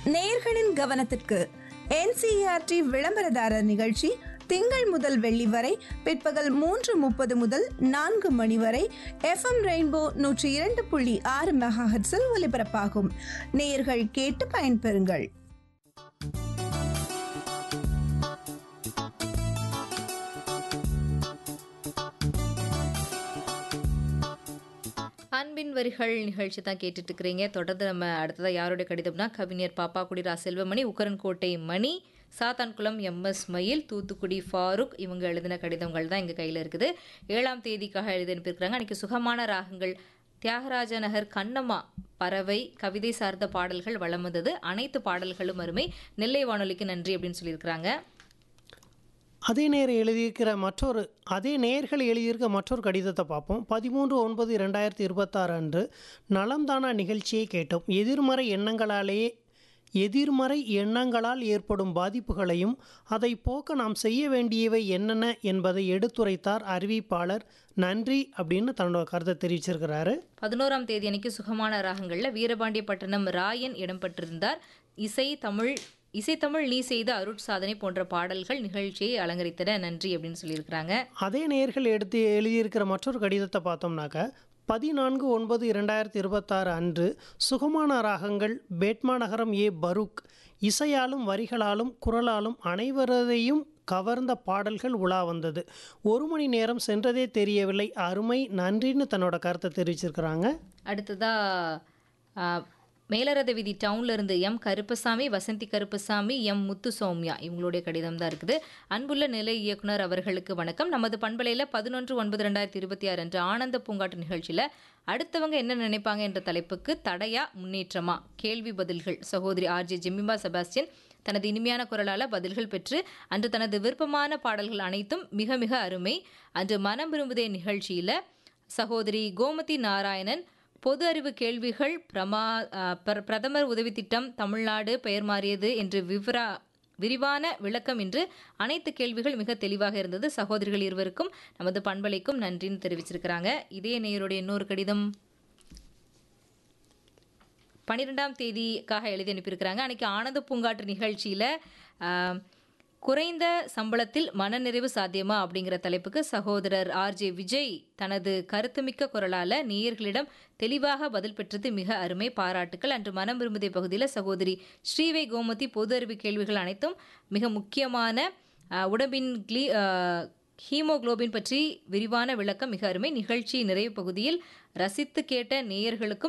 நேயர்களின் கவனத்திற்கு என்சிஆர்டி விளம்பரதாரர் நிகழ்ச்சி திங்கள் முதல் வெள்ளி வரை பிற்பகல் மூன்று முப்பது முதல் நான்கு மணி வரை எஃப்எம் ரெயின்போ நூற்றி இரண்டு புள்ளி ஆறு மெகாஹெட்ஸில் ஒலிபரப்பாகும் நேயர்கள் கேட்டு பயன்பெறுங்கள் அன்பின் வரிகள் நிகழ்ச்சி தான் கேட்டுட்டு இருக்கிறீங்க தொடர்ந்து நம்ம அடுத்ததாக யாருடைய கடிதம்னா கவிஞர் பாப்பாக்குடி ரா செல்வமணி உக்கரன்கோட்டை மணி சாத்தான்குளம் எம்எஸ் மயில் தூத்துக்குடி ஃபாரூக் இவங்க எழுதின கடிதங்கள் தான் எங்கள் கையில் இருக்குது ஏழாம் தேதிக்காக எழுதி அனுப்பியிருக்கிறாங்க அன்றைக்கி சுகமான ராகங்கள் தியாகராஜ நகர் கண்ணம்மா பறவை கவிதை சார்ந்த பாடல்கள் வளம் வந்தது அனைத்து பாடல்களும் அருமை நெல்லை வானொலிக்கு நன்றி அப்படின்னு சொல்லியிருக்கிறாங்க அதே நேரம் எழுதியிருக்கிற மற்றொரு அதே நேர்கள் எழுதியிருக்க மற்றொரு கடிதத்தை பார்ப்போம் பதிமூன்று ஒன்பது ரெண்டாயிரத்தி இருபத்தாறு அன்று நலம்தானா நிகழ்ச்சியை கேட்டோம் எதிர்மறை எண்ணங்களாலேயே எதிர்மறை எண்ணங்களால் ஏற்படும் பாதிப்புகளையும் அதை போக்க நாம் செய்ய வேண்டியவை என்னென்ன என்பதை எடுத்துரைத்தார் அறிவிப்பாளர் நன்றி அப்படின்னு தன்னோட கருத்தை தெரிவிச்சிருக்கிறாரு பதினோராம் தேதி அன்னைக்கு சுகமான ராகங்களில் வீரபாண்டியப்பட்டினம் ராயன் இடம்பெற்றிருந்தார் இசை தமிழ் இசைத்தமிழ் நீ செய்த அருட்சாதனை போன்ற பாடல்கள் நிகழ்ச்சியை அலங்கரித்தன நன்றி அப்படின்னு சொல்லியிருக்கிறாங்க அதே நேர்கள் எடுத்து எழுதியிருக்கிற மற்றொரு கடிதத்தை பார்த்தோம்னாக்க பதினான்கு ஒன்பது இரண்டாயிரத்தி இருபத்தாறு அன்று சுகமான ராகங்கள் பேட்மா நகரம் ஏ பரூக் இசையாலும் வரிகளாலும் குரலாலும் அனைவரதையும் கவர்ந்த பாடல்கள் உலா வந்தது ஒரு மணி நேரம் சென்றதே தெரியவில்லை அருமை நன்றின்னு தன்னோட கருத்தை தெரிவிச்சிருக்கிறாங்க அடுத்ததா ஆ, மேலரத விதி டவுன்ல இருந்து எம் கருப்பசாமி வசந்தி கருப்பசாமி எம் முத்து சௌமியா இவங்களுடைய கடிதம் தான் இருக்குது அன்புள்ள நிலை இயக்குனர் அவர்களுக்கு வணக்கம் நமது பண்பலையில் பதினொன்று ஒன்பது ரெண்டாயிரத்தி இருபத்தி ஆறு அன்று ஆனந்த பூங்காட்டு நிகழ்ச்சியில் அடுத்தவங்க என்ன நினைப்பாங்க என்ற தலைப்புக்கு தடையா முன்னேற்றமா கேள்வி பதில்கள் சகோதரி ஆர்ஜே ஜெமிமா செபாஸ்டியன் தனது இனிமையான குரலால் பதில்கள் பெற்று அன்று தனது விருப்பமான பாடல்கள் அனைத்தும் மிக மிக அருமை அன்று மனம் விரும்புதே நிகழ்ச்சியில் சகோதரி கோமதி நாராயணன் பொது அறிவு கேள்விகள் பிரமா அஹ், பிர- பிரதமர் உதவி திட்டம் தமிழ்நாடு பெயர் மாறியது என்று விவரா விரிவான விளக்கம் இன்று அனைத்து கேள்விகள் மிக தெளிவாக இருந்தது சகோதரிகள் இருவருக்கும் நமது பண்பலைக்கும் நன்றின்னு தெரிவிச்சிருக்கிறாங்க இதே நேயருடைய இன்னொரு கடிதம் பன்னிரெண்டாம் தேதிக்காக எழுதி அனுப்பியிருக்கிறாங்க அன்னைக்கு ஆனந்த பூங்காற்று நிகழ்ச்சியில் குறைந்த சம்பளத்தில் மனநிறைவு சாத்தியமா அப்படிங்கிற தலைப்புக்கு சகோதரர் ஆர்ஜே விஜய் தனது கருத்துமிக்க குரலால நேயர்களிடம் தெளிவாக பதில் பெற்றது மிக அருமை பாராட்டுக்கள் அன்று மனம் விரும்புதே பகுதியில் சகோதரி ஸ்ரீவை கோமதி பொது அறிவு கேள்விகள் அனைத்தும் மிக முக்கியமான அஹ், உடம்பின் கிளீ அஹ், ஹீமோகுளோபின் பற்றி விரிவான விளக்கம் மிக அருமை நிகழ்ச்சி நிறைவு பகுதியில் ரசித்து கேட்ட நேயர்களுக்கும்